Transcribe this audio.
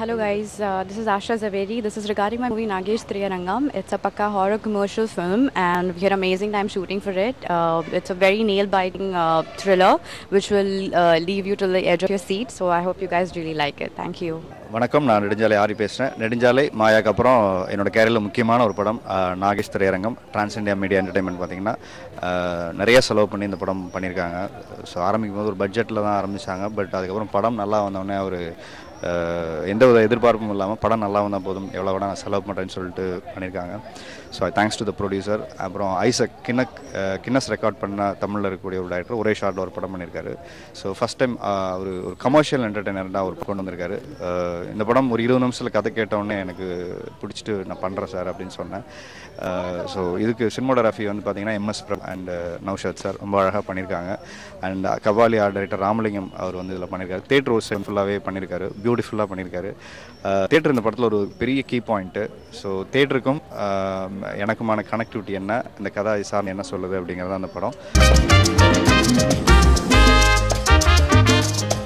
Hello guys, uh, this is Asha Zaveri. This is regarding my movie Nagesh Triyarangam. It's a pakka horror commercial film and we had amazing time shooting for it. Uh, it's a very nail-biting uh, thriller which will uh, leave you to the edge of your seat. So I hope you guys really like it. Thank you. வணக்கம் நான் நெடுஞ்சாலை ஆரி பேசுகிறேன் நெடுஞ்சாலை மாயாக்கு அப்புறம் என்னோட கேரியரில் முக்கியமான ஒரு படம் அஹ், நாகேஷ் திரையரங்கம் டிரான்ஸ் இந்தியா மீடியா என்டர்டைன்மெண்ட் பார்த்தீங்கன்னா அஹ், நிறைய செலவு பண்ணி இந்த படம் பண்ணியிருக்காங்க ஸோ ஆரம்பிக்கும் போது ஒரு பட்ஜெட்டில் தான் ஆரம்பித்தாங்க பட் அதுக்கப்புறம் படம் நல்லா வந்தோடனே அவர் எந்த வித எதிர்பார்ப்பும் இல்லாமல் படம் நல்லா வந்தால் போதும் எவ்வளோ கூட நான் செலவு பண்ணுறேன்னு சொல்லிட்டு பண்ணியிருக்காங்க so thanks to the producer அப்புறம் ஐசக் கின்னக் அஹ், கின்னஸ் ரெக்கார்ட் பண்ண தமிழில் இருக்கக்கூடிய ஒரு டைரக்டர் ஒரே ஷார்ட்டில் ஒரு படம் பண்ணியிருக்காரு ஸோ ஃபஸ்ட் டைம் ஒரு ஒரு கமர்ஷியல் என்டர்டெய்னராக அவர் கொண்டு வந்திருக்காரு அஹ், இந்த படம் ஒரு இருபது நிமிஷத்தில் கதை கேட்டவுடனே எனக்கு பிடிச்சிட்டு நான் பண்ணுறேன் சார் அப்படின்னு சொன்னேன் ஸோ இதுக்கு சினிமோகிராஃபி வந்து பார்த்தீங்கன்னா MS Prabhu and Naushad sir ரொம்ப அழகாக பண்ணியிருக்காங்க and Kabali art director Ramalingam அவர் வந்து இதில் பண்ணியிருக்காரு தேட்டர் ஒரு ஃபுல்லாகவே பண்ணியிருக்காரு பியூட்டிஃபுல்லாக பண்ணியிருக்காரு தேட்டர் இந்த படத்தில் ஒரு பெரிய கீ பாயிண்ட்டு ஸோ தேட்டருக்கும் எனக்குமான கனெக்டிவிட்டி என்ன இந்த கதா சார்ந்து என்ன சொல்லுது அப்படிங்கிறது அந்த படம்